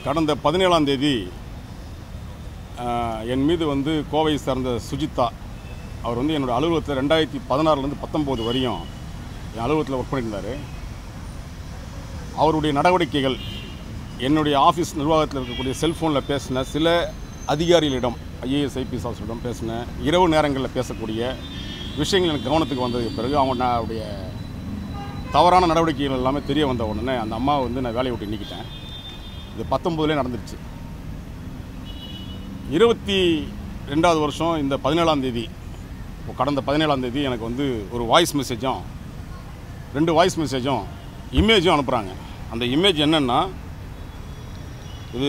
கடந்த பதினேழாம் தேதி ஆஹ், என் மீது வந்து கோவை சார்ந்த சுஜிதா அவர் வந்து என்னோடய அலுவலகத்தில் ரெண்டாயிரத்தி பதினாறுலேருந்து பத்தொம்போது வரையும் என் அலுவலகத்தில் ஒர்க் பண்ணியிருந்தார் அவருடைய நடவடிக்கைகள் என்னுடைய ஆஃபீஸ் நிர்வாகத்தில் இருக்கக்கூடிய செல்ஃபோனில் பேசின சில அதிகாரிகளிடம் ஐஏஎஸ் ஐபிஎஸ் ஆஃபீஸரிடம் பேசின இரவு நேரங்களில் பேசக்கூடிய விஷயங்கள் எனக்கு கவனத்துக்கு வந்ததுக்கு பிறகு அவங்க அவருடைய தவறான நடவடிக்கைகள் எல்லாமே தெரிய வந்த உடனே அந்த அம்மாவை வந்து நான் வேலையை விட்டு நீக்கிட்டேன் இது பத்தொம்போதுலேயே நடந்துருச்சு இருபத்தி ரெண்டாவது வருஷம் இந்த பதினேழாம் தேதி இப்போ கடந்த பதினேழாம் தேதி எனக்கு வந்து ஒரு வாய்ஸ் மெசேஜும் ரெண்டு வாய்ஸ் மெசேஜும் இமேஜும் அனுப்புகிறாங்க அந்த இமேஜ் என்னென்னா இது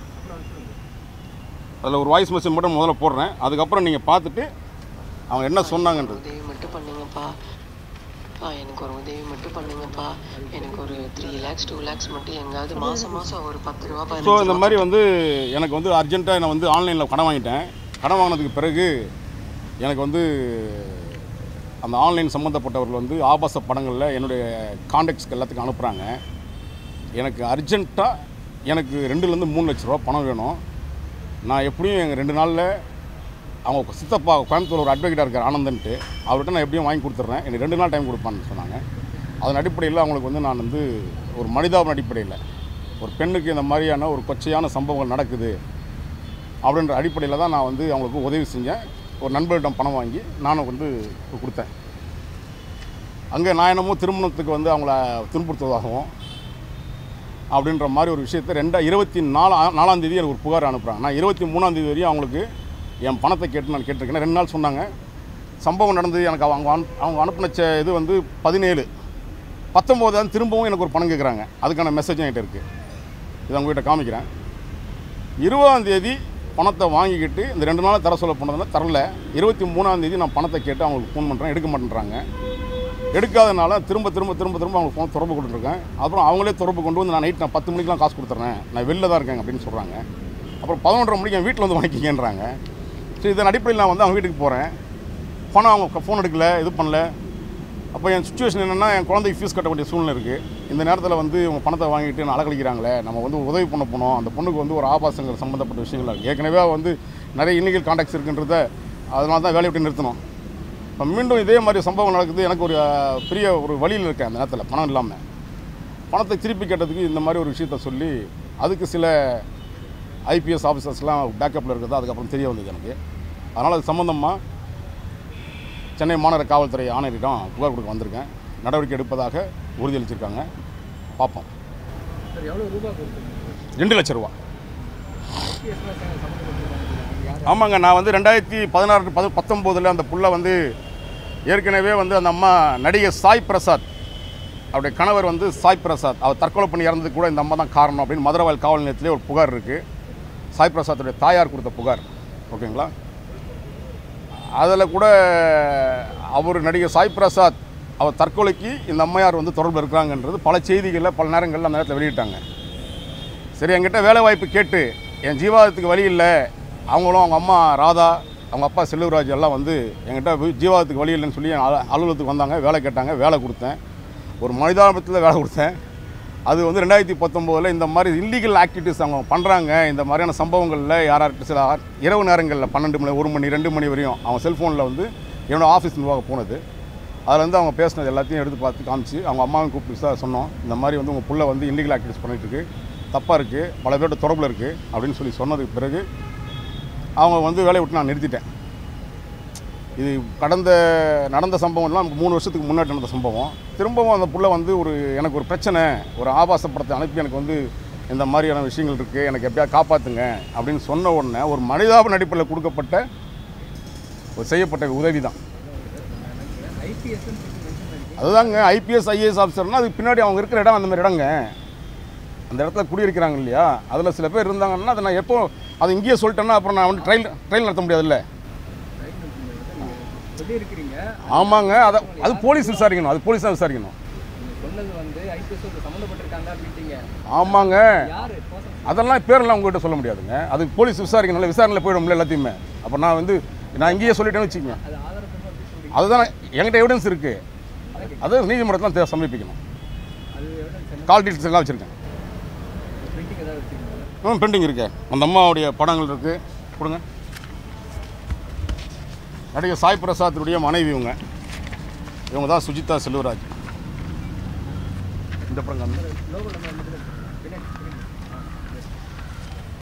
அதில் ஒரு வாய்ஸ் மெசேஜ் மட்டும் முதல்ல போடுறேன் அதுக்கப்புறம் நீங்கள் பார்த்துட்டு அவங்க என்ன சொன்னாங்கன்றது உதவி மட்டும் பண்ணுங்கப்பா பா எனக்கு ஒரு உதவி மட்டும் பண்ணுங்கப்பா எனக்கு ஒரு த்ரீ லேக்ஸ் டூ லேக்ஸ் மட்டும் எங்காவது மாசம் மாசம் ஒரு பத்து ரூபா ஸோ பதினஞ்சு இந்த ரூபா மாதிரி வந்து எனக்கு வந்து அர்ஜென்ட்டாக நான் வந்து ஆன்லைனில் கடன் வாங்கிட்டேன் கடன் வாங்கினதுக்கு பிறகு எனக்கு வந்து அந்த ஆன்லைன் சம்மந்தப்பட்டவர்கள் வந்து ஆபாச படங்களில் என்னுடைய காண்டாக்ட்ஸ்க்கு எல்லாத்துக்கும் அனுப்புகிறாங்க எனக்கு அர்ஜென்ட்டாக எனக்கு ரெண்டுலேருந்து மூணு லட்ச ரூபா பணம் வேணும் நான் எப்படியும் எங்கள் ரெண்டு நாளில் அவங்க சித்தப்பா கோயம்புத்தூர் ஒரு அட்வொகேட்டாக இருக்கார் ஆனந்தன்ட்டு அவர்கிட்ட நான் எப்படியும் வாங்கி கொடுத்துட்றேன் எனக்கு ரெண்டு நாள் டைம் கொடுப்பான்னு சொன்னாங்க அதன் அடிப்படையில் அவங்களுக்கு வந்து நான் வந்து ஒரு மனிதாபின் அடிப்படையில் ஒரு பெண்ணுக்கு இந்த மாதிரியான ஒரு கொச்சையான சம்பவங்கள் நடக்குது அப்படின்ற அடிப்படையில் தான் நான் வந்து அவங்களுக்கு உதவி செஞ்சேன் ஒரு நண்பரிடம் பணம் வாங்கி நானும் வந்து கொடுத்தேன் அங்கே நான் என்னமோ திருமணத்துக்கு வந்து அவங்கள துன்புறுத்துவதாகவும் அப்படின்ற மாதிரி ஒரு விஷயத்தை ரெண்டா இருபத்தி நாலா நாலாம் தேதி எனக்கு ஒரு புகார் அனுப்புகிறாங்க நான் இருபத்தி மூணாம் தேதி வரையும் அவங்களுக்கு என் பணத்தை கேட்டு நான் கேட்டிருக்கேன் ரெண்டு நாள் சொன்னாங்க சம்பவம் நடந்தது எனக்கு அவங்க அனு- அவங்க அனுப்பின செ- இது வந்து பதினேழு பத்தொம்போது திரும்பவும் எனக்கு ஒரு பணம் கேட்குறாங்க அதுக்கான மெசேஜும் என்கிட்ட இருக்குது இதை உங்ககிட்ட காமிக்கிறேன் இருபதாம் தேதி பணத்தை வாங்கிக்கிட்டு இந்த ரெண்டு நாள் தர சொல்ல போனதுனால தரல இருபத்தி மூணாம் தேதி நான் பணத்தை கேட்டு அவங்களுக்கு ஃபோன் பண்ணுறேன் எடுக்க மாட்டேன்றாங்க எடுக்காதனால திரும்ப திரும்ப திரும்ப திரும்ப அவங்க ஃபோன் தொடர்பு கொண்டுருக்கேன் அப்புறம் அவங்களே தொடர்பு கொண்டு வந்து நான் நைட் நான் பத்து மணிக்கெலாம் காசு கொடுத்துட்றேன் நான் வெளில தான் இருக்கேன் அப்படின்னு சொல்கிறாங்க அப்புறம் பதினொன்றரை மணிக்கு என் வீட்டில் வந்து வாங்கிக்கிங்கன்றாங்க சரி இதன் அடிப்படையில் நான் வந்து அவங்க வீட்டுக்கு போகிறேன் பணம் அவங்க ஃபோன் எடுக்கல இது பண்ணல அப்போ என் சுச்சுவேஷன் என்னென்னா என் குழந்தைக்கு ஃபீஸ் கட்ட வேண்டிய சூழ்நிலை இருக்குது இந்த நேரத்தில் வந்து இவங்க பணத்தை வாங்கிட்டு நான் அலக்கழிக்கிறாங்களே நம்ம வந்து உதவி பண்ண போனோம் அந்த பொண்ணுக்கு வந்து ஒரு ஆபாசங்கள் சம்மந்தப்பட்ட விஷயங்கள் இருக்கு. ஏற்கனவே வந்து நிறைய இன்னிகள் காண்டாக்ட்ஸ் இருக்குன்றத அதனால தான் வேலையை விட்டு நிறுத்தணும் இப்போ மீண்டும் இதே மாதிரி சம்பவம் நடக்குது எனக்கு ஒரு அஹ், பெரிய ஒரு வழியில் இருக்கேன் அந்த நேரத்தில் பணம் இல்லாமல் பணத்தை திருப்பி கேட்டதுக்கு இந்த மாதிரி ஒரு விஷயத்த சொல்லி அதுக்கு சில ஐபிஎஸ் ஆஃபீஸர்ஸ்லாம் பேக்கப்பில் இருக்கிறது அதுக்கப்புறம் தெரிய வந்தது எனக்கு அதனால் அது சம்மந்தமாக சென்னை மாநகர காவல்துறை ஆணையரிடம் புகார் கொடுக்க வந்திருக்கேன் நடவடிக்கை எடுப்பதாக உறுதியளிச்சிருக்காங்க பார்ப்போம் சார் எவ்வளோ ரூபா கொடுத்துருங்க ரெண்டு லட்ச ரூபா ஐபிஎஸ்லாம் சம்மந்தப்பட்டிருக்காங்க யார் ஆமாங்க நான் வந்து ரெண்டாயிரத்தி பதினாறு பது பத்தொம்போதில் அந்த புள்ள வந்து ஏற்கனவே வந்து அந்த அம்மா நடிகர் சாய் பிரசாத் அவருடைய கணவர் வந்து சாய் பிரசாத் அவர் தற்கொலை பண்ணி இறந்ததுக்கு கூட இந்த அம்மா தான் காரணம் அப்படின்னு மதுரவாயல் காவல் நிலையத்திலே ஒரு புகார் இருக்குது சாய் பிரசாத்துடைய தாயார் கொடுத்த புகார் ஓகேங்களா அதில் கூட அவர் நடிகர் சாய் பிரசாத் அவர் தற்கொலைக்கு இந்த அம்மையார் வந்து தொடர்பு இருக்கிறாங்கன்றது பல செய்திகளில் பல நேரங்களில் அந்த நேரத்தில் வெளியிட்டாங்க சரி என்கிட்ட வேலை வாய்ப்பு கேட்டு என் ஜீவாதத்துக்கு வழி இல்லை அவங்களும் அவங்க அம்மா ராதா அவங்க அப்பா செல்லூர்ராஜ் எல்லாம் வந்து என்கிட்ட வி- ஜீவாதத்துக்கு வழி இல்லைன்னு சொல்லி என் அல- அலுவலகத்துக்கு வந்தாங்க வேலை கேட்டாங்க வேலை கொடுத்தேன் ஒரு மனிதாபத்தில் வேலை கொடுத்தேன் அது வந்து ரெண்டாயிரத்தி பத்தொம்போதில் இந்த மாதிரி இல்லீகல் ஆக்டிவிட்டீஸ் அவங்க பண்ணுறாங்க இந்த மாதிரியான சம்பவங்களில் யாராருக்கு சில ஆ- இரவு நேரங்களில் பன்னெண்டு மணி ஒரு மணி ரெண்டு மணி வரையும் அவங்க செல்ஃபோனில் வந்து என்னோட ஆஃபீஸ் நிர்வாகம் போனது அதில் வந்து அவங்க பேசினது எல்லாத்தையும் எடுத்து பார்த்து காமிச்சு அவங்க அம்மாவும் கூப்பிட்டு விசாரி சொன்னோம் இந்த மாதிரி வந்து உங்கள் புள்ள வந்து இல்லீகல் ஆக்டிவிட்டிஸ் பண்ணிட்டு இருக்கு தப்பாக இருக்குது பல பேர்ட்ட தொடர்பில் இருக்குது அப்படின்னு சொல்லி சொன்னதுக்கு பிறகு அவங்க வந்து வேலையை விட்டு நான் நிறுத்திட்டேன் இது கடந்த நடந்த சம்பவம்லாம் மூணு வருஷத்துக்கு முன்னாடி நடந்த சம்பவம் திரும்பவும் அந்த புள்ள வந்து ஒரு எனக்கு ஒரு பிரச்சனை ஒரு ஆபாச படத்தை அனுப்பி எனக்கு வந்து இந்த மாதிரியான விஷயங்கள் இருக்குது எனக்கு எப்படியா காப்பாற்றுங்க அப்படின்னு சொன்ன உடனே ஒரு மனிதாப நடிப்பில் கொடுக்கப்பட்ட ஒரு செய்யப்பட்ட உதவி தான் ஐபிஎஸ்ன்னு சொல்லி மென்ஷன் பண்ணி அதுதாங்க ஐபிஎஸ் ஐஏஎஸ் ஆஃபீஸர்னால் அதுக்கு பின்னாடி அவங்க இருக்கிற இடம் அந்த மாதிரி இடங்க அந்த இடத்துல குடியிருக்கிறாங்க இல்லையா அதில் சில பேர் இருந்தாங்கன்னா அதை நான் எப்போ அதை இங்கேயே சொல்லிட்டேன்னா அப்புறம் நான் வந்து ட்ரையல் ட்ரையல் நடத்த முடியாதுல்ல சொல்லி இருக்கிறீங்க ஆமாங்க அதை அது போலீஸ் விசாரிக்கணும் அது போலீஸ் தான் விசாரிக்கணும் நீங்க சொன்னது வந்து ஐபிஎஸ் சம்மந்தப்பட்டிருக்காங்க அப்படின்ட்டீங்க ஆமாங்க யாரு person? அதெல்லாம் பேரெல்லாம் உங்ககிட்ட சொல்ல முடியாதுங்க அது போலீஸ் விசாரிக்கணும்ல விசாரணையில் போயிடும்ல எல்லாத்தையுமே அப்போ நான் வந்து நான் இங்கேயே சொல்லிட்டேன்னு வச்சுக்கோங்க அது ஆதாரப்பூர்வமா எப்படி சொல்றீங்க அதுதான் என்கிட்ட எவிடன்ஸ் இருக்குது அது நீதிமன்றத்தில் தே- சமர்ப்பிக்கணும் அது எவிடன்ஸ் என்ன கால் டீட்டெயில்ஸ் எல்லாம் வச்சுருக்கேன் பிரிண்டிங் ஏதாவது வச்சிருக்கீங்களா ம் பெண்டிங் இருக்கு அந்த அம்மாவுடைய படங்கள் இருக்குது கொடுங்க நடிகர் சாய் பிரசாத்துடைய மனைவி இவங்க இவங்க தான் சுஜிதா செல்வராஜ் இந்த படம் காமி. லோகோ நம்ம மட்டும் பின்னாடி பின்னாடி.